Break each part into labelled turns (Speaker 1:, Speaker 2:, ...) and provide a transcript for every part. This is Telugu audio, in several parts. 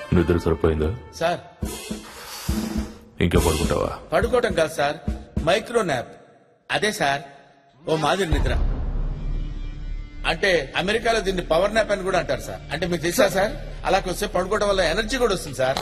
Speaker 1: నిద్ర సరిపోయిందా
Speaker 2: సార్
Speaker 1: ఇంకా పడుకుంటావా
Speaker 2: పడుకోవటం కాదు సార్ మైక్రో నాప్ అదే సార్ ఓ మాదిరి నిద్ర అంటే అమెరికాలో దీన్ని పవర్ నాప్ అని కూడా అంటారు సార్ అంటే మీకు తెలుసా సార్ అలా వస్తే పడుకోవడం వల్ల ఎనర్జీ కూడా వస్తుంది సార్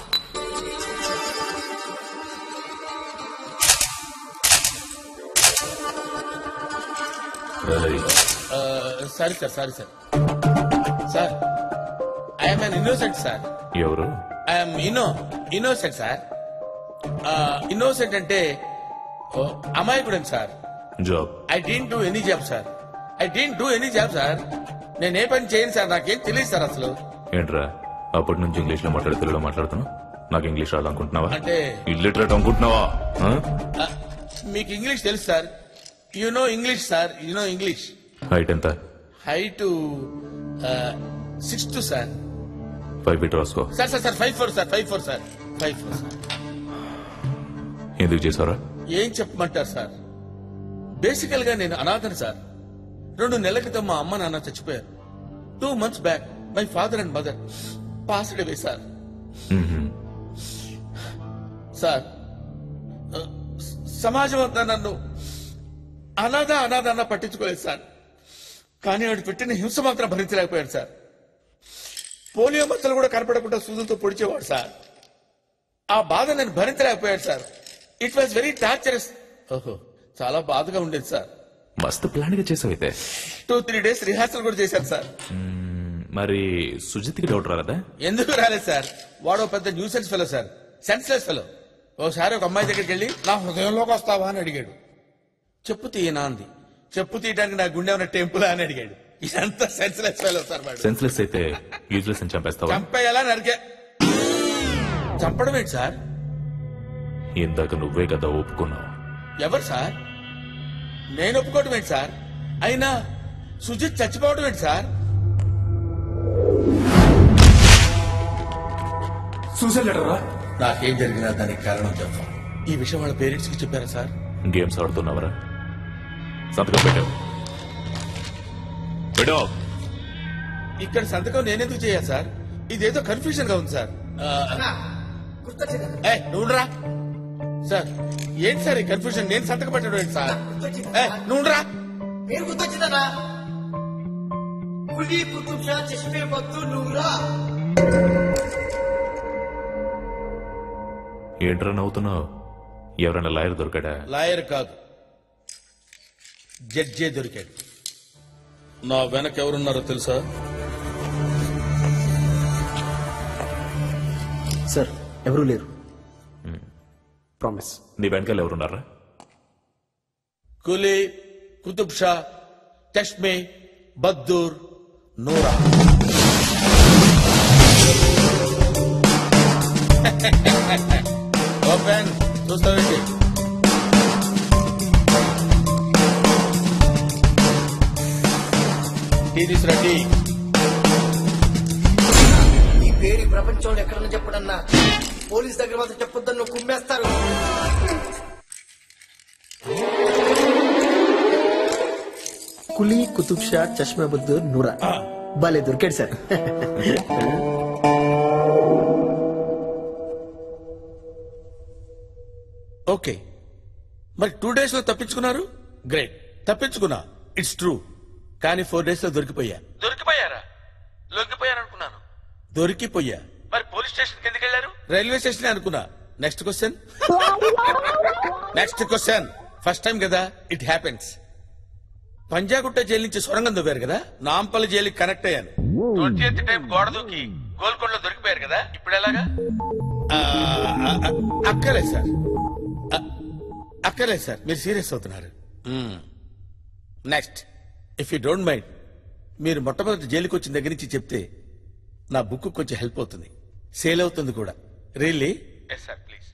Speaker 1: రేయ్,
Speaker 2: sorry sir sorry sir sir I'm an innocent sir
Speaker 1: ఎవరు
Speaker 2: I'm inno innocent sir innocent అంటే ఓ, అమాయకుడు sir
Speaker 1: job
Speaker 2: I didn't do any job sir I didn't do any job sir నేను ఏ పని చేయను సార్ నాకేం తెలియదు సార్ అసలు
Speaker 1: ఏంట్రా అప్పటి నుంచి ఇంగ్లీష్ లో మాట్లాడి తెలుగులో మాట్లాడుతున్నావు నాకు ఇంగ్లీష్ రాదనుకుంటున్నావా
Speaker 2: అంటే
Speaker 1: ఇల్లిటరేట్ అనుకుంటున్నావా ఆ?
Speaker 2: ఆ, మీకు ఇంగ్లీష్ తెలుసు sir you know English sir you know English
Speaker 1: height ఎంత
Speaker 2: height six two sir
Speaker 1: five feet రాసుకో
Speaker 2: sir sir sir five four sir five four sir five four sir
Speaker 1: ఎందుకు చేశారా
Speaker 2: ఏం చెప్పమంటారు సార్ బేసికల్ గా నేను అనాథను సార్ రెండు నెలల క్రితం మా అమ్మ నాన్న చచ్చిపోయారు two months back my father and mother passed away sir
Speaker 1: మ్మ్హ్మ్.
Speaker 2: సార్ ఆ, స- సమాజం అంతా నన్ను అనాథ అనాథ అన్న పట్టించుకోలేదు సార్ కానీ వాడు పెట్టిన హింస మాత్రం భరించలేకపోయాడు సార్ పోలియో మచ్చలు కూడా కనపడకుండా సూదులతో పొడిచేవాడు సార్ ఆ బాధ నేను భరించలేకపోయాడు sir it was very torturous ఓహో చాలా బాధగా ఉండేది సార్
Speaker 1: మస్తు ప్లాన్ గా చేసావైతే
Speaker 2: టూ త్రీ డేస్ రిహార్సల్ కూడా చేశాను సార్
Speaker 1: మ్మ్, మరి సుజిత్కి డౌట్ రాలేదా
Speaker 2: ఎందుకు రాలేదు సార్ వాడు ఓ పెద్ద nuisance fellow sir senseless fellow ఓసారి ఒక అమ్మాయి దగ్గరికి వెళ్ళి నా హృదయంలోకి వస్తావా అని అడిగాడు చెప్పు తీయనా అంది చెప్పు తీయడానికి నా గుండె ఉన్న టెంపుల్ అని అడిగాడు ఇదంతా సెన్స్లెస్ ఫెలో సార్ వాడు
Speaker 1: సెన్స్లెస్ అయితే యూజ్లెస్ అని చంపేస్తావా
Speaker 2: చంపేయాలా నరికే చంపడం ఏంటి సార్
Speaker 1: ఇందాక నువ్వే కదా ఒప్పుకున్నావు
Speaker 2: ఎవరు సార్ నేను ఒప్పుకోవటం ఏంటి సార్ అయినా సుజిత్ చచ్చిపోవడం ఏంటి సార్
Speaker 3: సూసైడ్ లెటర్ రా
Speaker 2: నాకేం జరిగినా దానికి కారణం చెప్పాం ఈ విషయం వాళ్ళ పేరెంట్స్ కి చెప్పారా సార్
Speaker 1: గేమ్స్ ఆడుతున్నావరా సంతకం పెట్టావు పెట్టావు
Speaker 2: ఇక్కడ సంతకం నేనెందుకు చేయాలి సార్ ఇదేదో కన్ఫ్యూజన్ గా ఉంది సార్ ఆ, ఏ, నువ్వురా సార్ ఏంటి సార్ ఈ కన్ఫ్యూజన్ నేను సంతకం పెట్టడం ఏంటి సార్ ఏ, నువ్వురా
Speaker 4: పేరు గుర్తొచ్చిందన్నా కులి కుతుబ్ షా చష్మే బత్తు నువ్వురా
Speaker 1: ఏంట్రా నవ్వుతున్నావు ఎవరైనా లాయర్ దొరికాడా
Speaker 2: లాయర్ కాదు జడ్జే దొరికాడు నా వెనక ఎవరున్నారో తెలుసా
Speaker 3: సార్ ఎవరూ లేరు ప్రామిస్
Speaker 1: నీ వెనకాల ఎవరున్నారా
Speaker 2: కులీ కుతుబ్ షా చష్మే బద్దూర్ నూరా ఓపెన్ చూస్తావేంటి టీ తీసురా టీ
Speaker 4: ఈ పేరు ఈ ప్రపంచంలో ఎక్కడన్నా చెప్పడన్నా పోలీస్ దగ్గర మాత్రం చెప్పొద్దని నువ్వు కుమ్మేస్తారు కులీ కుతుబ్ షా చష్మా బుద్దూర్ నూరా భలే దొరికాడు సార్
Speaker 2: ఓకే మరి టూ డేస్ లో తప్పించుకున్నారు గ్రేట్ తప్పించుకున్నా ఇట్స్ ట్రూ కానీ ఫోర్ డేస్ లో దొరికిపోయా దొరికిపోయారా లొంగిపోయారు అనుకున్నాను దొరికిపోయా మరి పోలీస్ స్టేషన్ ఎందుకు వెళ్ళారు రైల్వే స్టేషన్ అనుకున్నా next question next question first time కదా ఇట్ హ్యాపెన్స్ పంజాగుట్ట జైలు నుంచి సొరంగం దొవ్వారు కదా నాంపల్లి జైలుకి కనెక్ట్ అయ్యాను ట్వంటీ ఎయిత్ టైం గోడ దూకి గోల్కొండలో దొరికిపోయారు కదా ఇప్పుడు ఎలాగా ఆ, ఆ, ఆ, అక్కర్లేదు సార్ ఆ, అక్కర్లేదు సార్ మీరు సీరియస్ అవుతున్నారు next if you don't mind మీరు మొట్టమొదటి జైలుకి వచ్చిన దగ్గర నుంచి చెప్తే నా బుక్ కొంచెం హెల్ప్ అవుతుంది సేల్ అవుతుంది కూడా really yes sir please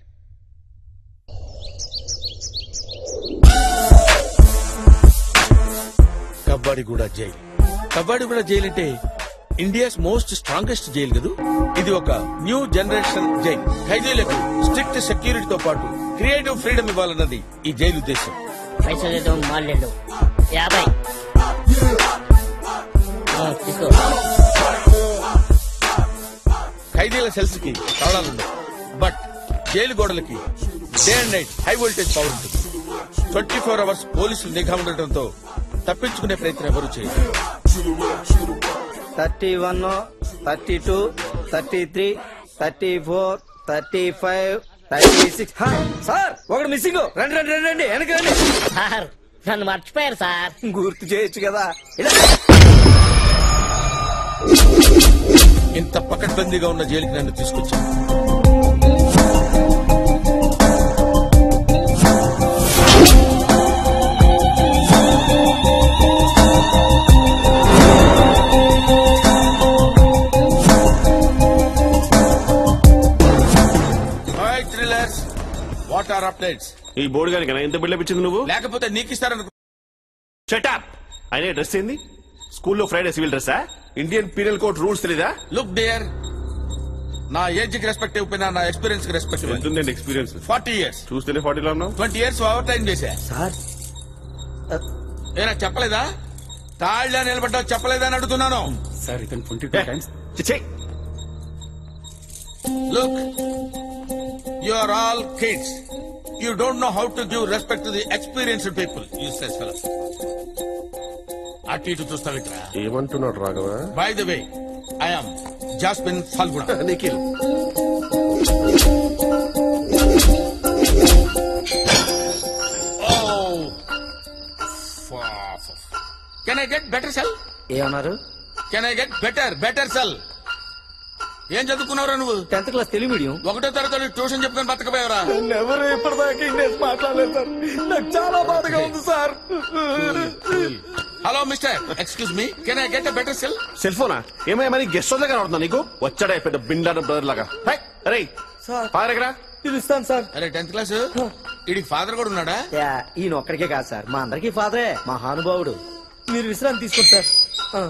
Speaker 2: Kabbadiguda jail Kabbadiguda jail అంటే ఇండియాస్ మోస్ట్ స్ట్రాంగెస్ట్ జైల్ కదూ ఇది ఒక న్యూ జనరేషన్ జైల్ ఖైదీలకు స్ట్రిక్ట్ సెక్యూరిటీతో పాటు క్రియేటివ్ ఫ్రీడమ్ ఇవ్వాలన్నది ఈ జైలు ఉద్దేశం
Speaker 5: పైసలు లేదో మాలేడు యాభై ఆ, తీసుకో
Speaker 2: ఖైదీల సెల్స్ కి తాళాలుండవు బట్ జైలు గోడలకి day and night high voltage power ఉంటుంది ట్వంటీ ఫోర్ అవర్స్ పోలీసులు నిఘా ఉండటంతో తప్పించుకునే ప్రయత్నం ఎవరు చేయరు
Speaker 6: thirty one thirty two thirty three thirty four thirty five thirty six sir ఒకటి మిస్సింగ్ రండి రండి రండి రండి వెనక రండి
Speaker 5: సార్ నన్ను మర్చిపోయారు సార్
Speaker 6: గుర్తు చేయొచ్చు కదా ఇలా
Speaker 2: ఇంత పకడ్బందీగా ఉన్న జైలుకి నన్ను తీసుకొచ్చాను థ్రిల్లర్స్ వాట్ ఆర్ అప్డేట్స్
Speaker 7: ఈ బోర్డు గారికి ఎంత బిల్డప్ ఇచ్చింది నువ్వు
Speaker 2: లేకపోతే నీకు ఇస్తారనుకో
Speaker 7: షటప్ అయినా డ్రెస్ ఏంది స్కూల్లో ఫ్రైడే సివిల్ డ్రెస్సా ఇండియన్ పీనల్ కోడ్ రూల్స్ తెలీదా
Speaker 2: లుక్ డియర్ నా ఏజ్ కి రెస్పెక్ట్ ఇవ్వకపోయినా నా ఎక్స్పీరియన్స్ కి రెస్పెక్ట్ ఇవ్వండి
Speaker 7: ఎంతుందండి ఎక్స్పీరియన్స్
Speaker 2: ఫార్టీ ఇయర్స్
Speaker 7: చూస్తేనే ఫార్టీలో ఉన్నావు
Speaker 2: ట్వంటీ ఇయర్స్ ఓవర్ టైం చేశా
Speaker 6: సార్
Speaker 2: ఏనా చెప్పలేదా తాళ్ళ నిలబడ్డా చెప్పలేదా అని అడుగుతున్నాను
Speaker 3: సార్ ఇతను ట్వంటీ టూ టైమ్స్
Speaker 7: చిచ్చే
Speaker 2: look you are all kids you don't know how to give respect to the experienced people useless fellow అటు ఇటు చూస్తావిట్రా
Speaker 7: ఏమంటున్నాడు Raghava
Speaker 2: by the way I'm Jasmine Phalguna
Speaker 7: Nikhil
Speaker 2: can I get better cell
Speaker 6: ఏమన్నారు
Speaker 2: can I get better better cell ఏం చదువుకున్నావురా నువ్వు
Speaker 6: టెన్త్ క్లాస్ తెలుగు మీడియం
Speaker 2: ఒకటో తరగతి ట్యూషన్ చెప్పుకొని బతకపోయావరా
Speaker 6: ఎవరు ఇప్పటిదాకా ఇంగ్లీష్ మాట్లాడలేదు సార్ నాకు చాలా బాధగా ఉంది sir
Speaker 2: hello mister excuse me can I get better cell
Speaker 7: cell ఫోనా ఏమయ్యా మరి గెస్ట్ దగ్గర అవుతున్నా నీకు వచ్చాడా పెద్ద బిండాన బ్రదర్ లాగా హై, అరే
Speaker 6: సార్.
Speaker 7: పారగరా
Speaker 6: పిలుస్తాను సార్
Speaker 2: అరే టెన్త్ క్లాస్ వీడికి ఫాదర్ కూడా ఉన్నాడా
Speaker 6: యా, ఈయన ఒక్కడికే కాదు సార్ మా అందరికీ ఫాదరే మహానుభావుడు మీరు విశ్రాంతి తీసుకోండి సార్ ఆ.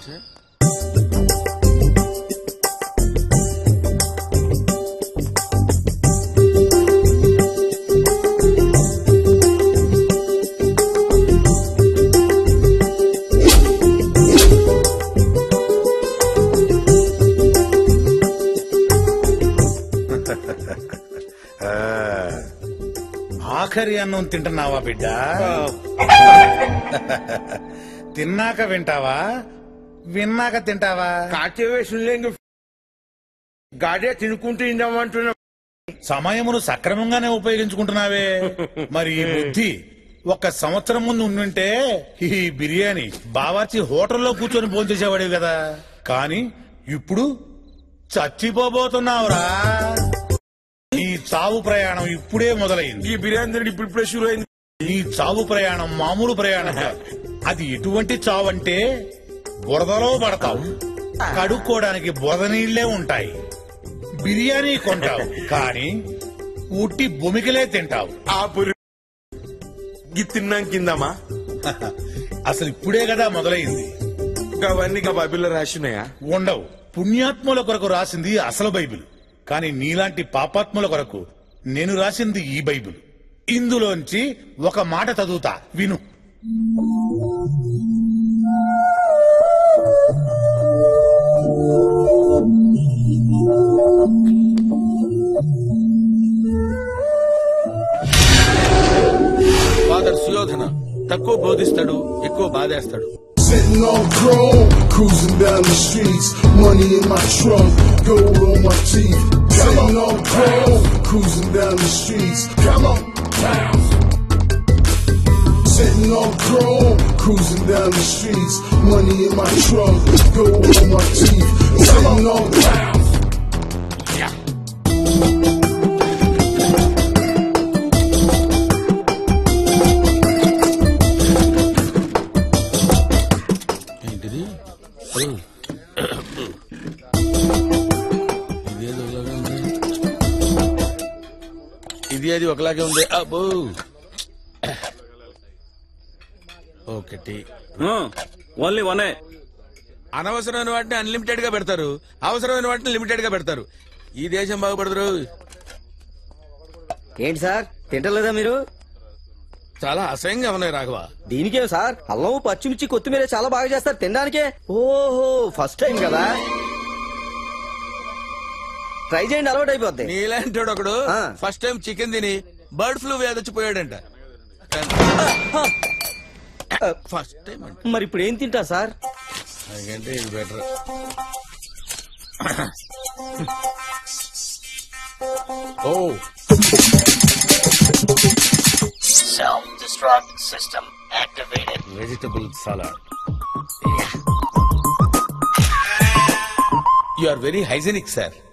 Speaker 8: ఆఖరి అన్నం తింటున్నావా బిడ్డ తిన్నాక వింటావా విన్నాక తింటావా
Speaker 2: గాడే తినుకుంటూ ఇందామంటున్నా
Speaker 8: సమయమును సక్రమంగానే ఉపయోగించుకుంటున్నావే మరి ఈ బుద్ధి ఒక సంవత్సరం ముందు ఉండుంటే ఈ బిర్యానీ బావార్చి హోటల్లో కూర్చొని భోంచేసేవాడివి కదా కానీ ఇప్పుడు చచ్చిపోబోతున్నావురా ఈ చావు ప్రయాణం ఇప్పుడే మొదలైంది
Speaker 2: ఈ బిర్యానీ ఇప్పుడు ఇప్పుడు షురు అయింది
Speaker 8: ఈ చావు ప్రయాణం మామూలు ప్రయాణం కాదు. అది ఎటువంటి చావు అంటే బురదలో పడతావు కడుక్కోవడానికి బురద నీళ్లే ఉంటాయి బిర్యానీ కొంటావు కానీ ఉట్టి భూమికలే తింటావు
Speaker 2: ఆ పురి తిన్నాం కిందమ్మా
Speaker 8: అసలు ఇప్పుడే కదా మొదలైంది
Speaker 2: అవన్నీ బైబిల్లో రాసినాయా
Speaker 8: ఉండవు పుణ్యాత్ముల కొరకు రాసింది అసలు బైబిల్ కానీ నీలాంటి పాపాత్ముల కొరకు నేను రాసింది ఈ బైబిల్ ఇందులోంచి ఒక మాట చదువుతా విను
Speaker 2: ఫాదర్ సుయోధన తక్కువ బోధిస్తాడు ఎక్కువ బాధేస్తాడు
Speaker 9: Sitting on chrome, cruising down the streets, money in my trunk, gold on my teeth. Sitting on chrome, cruising down the streets. Come on, bounce. Sitting on chrome, cruising down the streets, money in my trunk, gold on my teeth. Sitting on bounce.
Speaker 2: ఏంటిది ఇదేదో ఒకలాగే ఉంది ఇది అది ఒకలాగే ఉంది అబ్బో ఒకటి
Speaker 10: ఓన్లీ వనే
Speaker 2: అనవసరమైన వాటిని అన్లిమిటెడ్ గా పెడతారు అవసరమైన వాటిని లిమిటెడ్ గా పెడతారు ఈ దేశం బాగుపడతారు
Speaker 6: ఏంటి సార్ తింటలేదా మీరు
Speaker 2: చాలా అసహ్యంగా ఉన్నాయి రాఘవ
Speaker 6: దీనికే సార్ అల్లం పచ్చిమిర్చి కొత్తిమీర చాలా బాగా చేస్తారు తినడానికే ఓహో ఫస్ట్ టైం కదా ట్రై చేయండి అలవాటు అయిపోద్ది
Speaker 2: నీలాంటి ఒకడు
Speaker 6: ఆ.
Speaker 2: ఫస్ట్ టైం చికెన్ తిని బర్డ్ ఫ్లూ వ్యాధి వచ్చిపోయాడంట ఫస్ట్ టైం అంట
Speaker 6: మరి ఇప్పుడు ఏం తింటా సార్
Speaker 2: నాకంటే ఇది బెటర్ ఓ
Speaker 5: Self-destruct system activated.
Speaker 2: Vegetable salad you are very hygienic sir